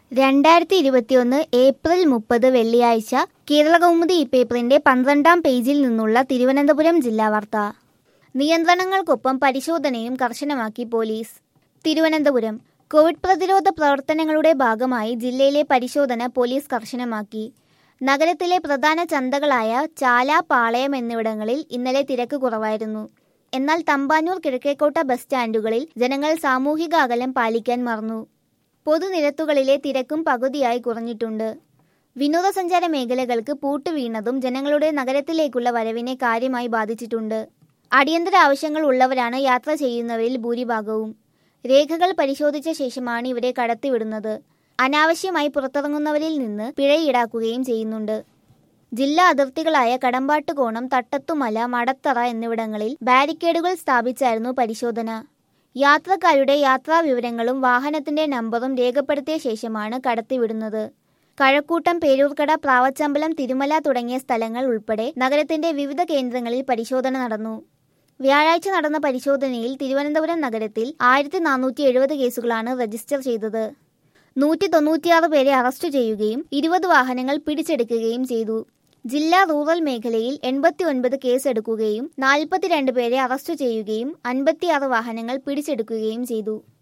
രണ്ടായിരത്തി ഇരുപത്തിയൊന്ന് ഏപ്രിൽ മുപ്പത് വെള്ളിയാഴ്ച കേരളകൗമുദി ഈ പേപ്പറിന്റെ പന്ത്രണ്ടാം പേജിൽ നിന്നുള്ള തിരുവനന്തപുരം ജില്ലാ വാർത്ത നിയന്ത്രണങ്ങൾക്കൊപ്പം പരിശോധനയും കർശനമാക്കി പോലീസ് തിരുവനന്തപുരം കോവിഡ് പ്രതിരോധ പ്രവർത്തനങ്ങളുടെ ഭാഗമായി ജില്ലയിലെ പരിശോധന പോലീസ് കർശനമാക്കി നഗരത്തിലെ പ്രധാന ചന്തകളായ ചാല പാളയം എന്നിവിടങ്ങളിൽ ഇന്നലെ തിരക്ക് കുറവായിരുന്നു എന്നാൽ തമ്പാനൂർ കിഴക്കേക്കോട്ട ബസ് സ്റ്റാൻഡുകളിൽ ജനങ്ങൾ സാമൂഹിക അകലം പാലിക്കാൻ മറന്നു പൊതുനിരത്തുകളിലെ തിരക്കും പകുതിയായി കുറഞ്ഞിട്ടുണ്ട് വിനോദസഞ്ചാര മേഖലകൾക്ക് പൂട്ട് വീണതും ജനങ്ങളുടെ നഗരത്തിലേക്കുള്ള വരവിനെ കാര്യമായി ബാധിച്ചിട്ടുണ്ട് അടിയന്തര ആവശ്യങ്ങൾ ഉള്ളവരാണ് യാത്ര ചെയ്യുന്നവരിൽ ഭൂരിഭാഗവും രേഖകൾ പരിശോധിച്ച ശേഷമാണ് ഇവരെ കടത്തിവിടുന്നത് അനാവശ്യമായി പുറത്തിറങ്ങുന്നവരിൽ നിന്ന് പിഴ ഈടാക്കുകയും ചെയ്യുന്നുണ്ട് ജില്ലാ അതിർത്തികളായ കടമ്പാട്ടുകോണം തട്ടത്തുമല മടത്തറ എന്നിവിടങ്ങളിൽ ബാരിക്കേഡുകൾ സ്ഥാപിച്ചായിരുന്നു പരിശോധന യാത്രക്കാരുടെ യാത്രാ വിവരങ്ങളും വാഹനത്തിന്റെ നമ്പറും രേഖപ്പെടുത്തിയ ശേഷമാണ് കടത്തിവിടുന്നത് കഴക്കൂട്ടം പേരൂർക്കട പ്രാവച്ചമ്പലം തിരുമല തുടങ്ങിയ സ്ഥലങ്ങൾ ഉൾപ്പെടെ നഗരത്തിന്റെ വിവിധ കേന്ദ്രങ്ങളിൽ പരിശോധന നടന്നു വ്യാഴാഴ്ച നടന്ന പരിശോധനയിൽ തിരുവനന്തപുരം നഗരത്തിൽ ആയിരത്തി നാനൂറ്റി എഴുപത് കേസുകളാണ് രജിസ്റ്റർ ചെയ്തത് നൂറ്റി തൊണ്ണൂറ്റിയാറ് പേരെ അറസ്റ്റ് ചെയ്യുകയും ഇരുപത് വാഹനങ്ങൾ പിടിച്ചെടുക്കുകയും ചെയ്തു ജില്ലാ റൂറൽ മേഖലയിൽ എൺപത്തി ഒൻപത് കേസെടുക്കുകയും നാൽപ്പത്തിരണ്ട് പേരെ അറസ്റ്റ് ചെയ്യുകയും അൻപത്തിയാറ് വാഹനങ്ങൾ പിടിച്ചെടുക്കുകയും ചെയ്തു